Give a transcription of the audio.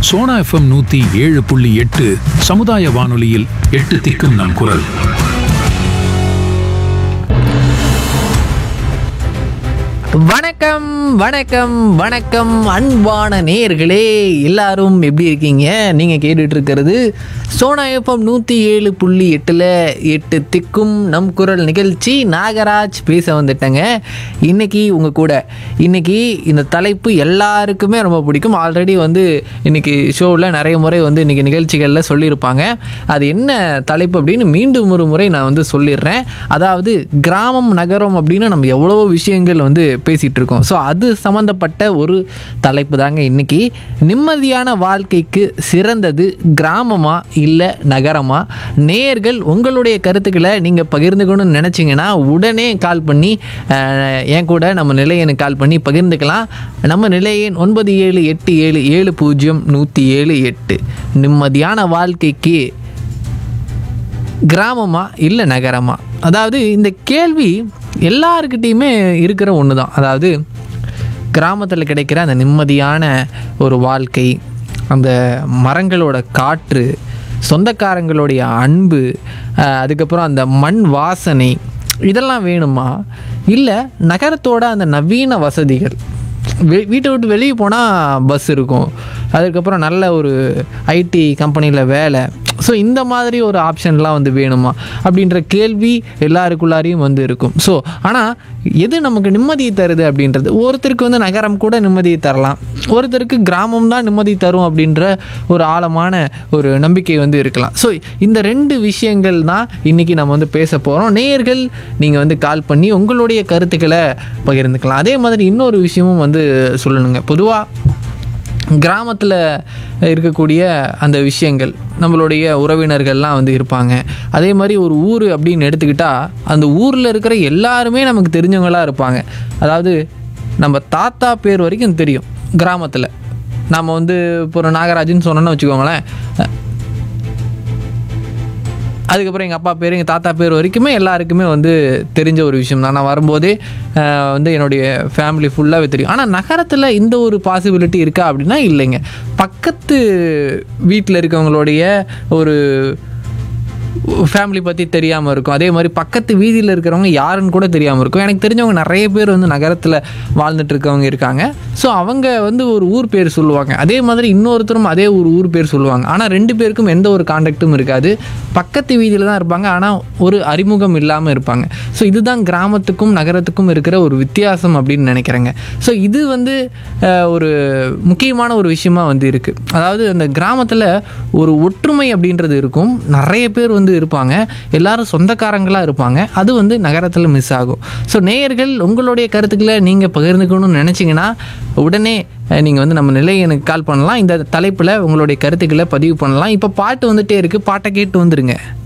Sona FM நூத்தி ஏழு புள்ளி எட்டு சமுதாய வானொலியில் எட்டு திக்கும் நம் குரல் வணக்கம் வணக்கம் வணக்கம் அன்பான நேயர்களே எல்லாரும் எப்படி இருக்கீங்க நீங்கள் கேட்டுட்டு இருக்கிறது சோனா எஃப்எம் நூற்றி ஏழு புள்ளி எட்டில் எட்டு திக்கும் நம் குரல் நிகழ்ச்சி நாகராஜ் பேச வந்துட்டேங்க இன்னைக்கு உங்கள் கூட இன்னைக்கு இந்த தலைப்பு எல்லாருக்குமே ரொம்ப பிடிக்கும் ஆல்ரெடி வந்து இன்னைக்கு ஷோவில் நிறைய முறை வந்து இன்னைக்கு நிகழ்ச்சிகளில் சொல்லியிருப்பாங்க அது என்ன தலைப்பு அப்படின்னு மீண்டும் ஒரு முறை நான் வந்து சொல்லிடுறேன் அதாவது கிராமம் நகரம் அப்படின்னு நம்ம எவ்வளவோ விஷயங்கள் வந்து பேசிகிட்டு இருக்கோம் ஸோ அது சம்மந்தப்பட்ட ஒரு தலைப்பு தாங்க இன்னைக்கு நிம்மதியான வாழ்க்கைக்கு சிறந்தது கிராமமா இல்லை நகரமா நேர்கள் உங்களுடைய கருத்துக்களை நீங்கள் பகிர்ந்துக்கணும்னு நினச்சிங்கன்னா உடனே கால் பண்ணி அஹ், என் கூட நம்ம நிலையனுக்கு கால் பண்ணி பகிர்ந்துக்கலாம் நம்ம நிலையன் ஒன்பது ஏழு எட்டு ஏழு ஏழு பூஜ்ஜியம் நூற்றி ஏழு எட்டு நிம்மதியான வாழ்க்கைக்கு கிராமமா இல்லை நகரமா அதாவது இந்த கேள்வி எல்லாருக்கிட்டேயுமே இருக்கிற ஒன்று தான் அதாவது கிராமத்தில் கிடைக்கிற அந்த நிம்மதியான ஒரு வாழ்க்கை அந்த மரங்களோட காற்று சொந்தக்காரங்களுடைய அன்பு அஹ், அதுக்கப்புறம் அந்த மண் வாசனை இதெல்லாம் வேணுமா இல்லை நகரத்தோட அந்த நவீன வசதிகள் வெ- வீட்டை விட்டு வெளியே போனால் பஸ் இருக்கும் அதுக்கப்புறம் நல்ல ஒரு ஐடி கம்பெனியில் வேலை ஸோ இந்த மாதிரி ஒரு ஆப்ஷன்லாம் வந்து வேணுமா அப்படின்ற கேள்வி எல்லாருக்குள்ளாரையும் வந்து இருக்கும் ஸோ ஆனால் எது நமக்கு நிம்மதியை தருது அப்படின்றது ஒருத்தருக்கு வந்து நகரம் கூட நிம்மதியை தரலாம் ஒருத்தருக்கு கிராமம் தான் நிம்மதி தரும் அப்படின்ற ஒரு ஆழமான ஒரு நம்பிக்கை வந்து இருக்கலாம் ஸோ இந்த ரெண்டு விஷயங்கள் தான் இன்றைக்கி நம்ம வந்து பேச போகிறோம் நேயர்கள் நீங்கள் வந்து கால் பண்ணி உங்களுடைய கருத்துக்களை பகிர்ந்துக்கலாம் அதே மாதிரி இன்னொரு விஷயமும் வந்து சொல்லணுங்க பொதுவாக கிராமத்தில் இருக்கக்கூடிய அந்த விஷயங்கள் நம்மளுடைய உறவினர்கள்லாம் வந்து இருப்பாங்க அதே மாதிரி ஒரு ஊர் அப்படின்னு எடுத்துக்கிட்டால் அந்த ஊரில் இருக்கிற எல்லாருமே நமக்கு தெரிஞ்சவங்களாக இருப்பாங்க அதாவது நம்ம தாத்தா பேர் வரைக்கும் தெரியும் கிராமத்தில் நம்ம வந்து இப்போ ஒரு நாகராஜன் சொன்னோன்னு வச்சுக்கோங்களேன் அதுக்கப்புறம் எங்கள் அப்பா பேர் எங்கள் தாத்தா பேர் வரைக்குமே எல்லாருக்குமே வந்து தெரிஞ்ச ஒரு விஷயம் தான் நான் வரும்போதே ஆஹ், வந்து என்னுடைய ஃபேமிலி ஃபுல்லாகவே தெரியும் ஆனால் நகரத்தில் இந்த ஒரு பாசிபிலிட்டி இருக்கா அப்படின்னா இல்லைங்க பக்கத்து வீட்டில் இருக்கவங்களுடைய ஒரு ஃபேமிலி பற்றி தெரியாமல் இருக்கும் அதே மாதிரி பக்கத்து வீதியில் இருக்கிறவங்க யாருன்னு கூட தெரியாமல் இருக்கும் எனக்கு தெரிஞ்சவங்க நிறைய பேர் வந்து நகரத்தில் வாழ்ந்துட்டு இருக்கவங்க இருக்காங்க ஸோ அவங்க வந்து ஒரு ஊர் பேர் சொல்லுவாங்க அதே மாதிரி இன்னொருத்தரும் அதே ஒரு ஊர் பேர் சொல்லுவாங்க ஆனால் ரெண்டு பேருக்கும் எந்த ஒரு காண்டாக்டும் இருக்காது பக்கத்து வீதியில் தான் இருப்பாங்க ஆனால் ஒரு அறிமுகம் இல்லாமல் இருப்பாங்க ஸோ இதுதான் கிராமத்துக்கும் நகரத்துக்கும் இருக்கிற ஒரு வித்தியாசம் அப்படின்னு நினைக்கிறேங்க ஸோ இது வந்து அஹ், ஒரு முக்கியமான ஒரு விஷயமா வந்து இருக்குது அதாவது அந்த கிராமத்தில் ஒரு ஒற்றுமை அப்படின்றது இருக்கும் நிறைய பேர் வந்து இருப்பாங்க எல்லாரும் சொந்தக்காரங்களாக இருப்பாங்க அது வந்து நகரத்தில் மிஸ் ஆகும் ஸோ நேயர்கள் உங்களுடைய கருத்துக்களை நீங்கள் பகிர்ந்துக்கணும்னு நினச்சிங்கன்னா உடனே நீங்கள் வந்து நம்ம நிலையனுக்கு கால் பண்ணலாம் இந்த தலைப்பில் உங்களுடைய கருத்துக்களை பதிவு பண்ணலாம் இப்போ பாட்டு வந்துட்டே இருக்குது பாட்டை கேட்டு வந்துருங்க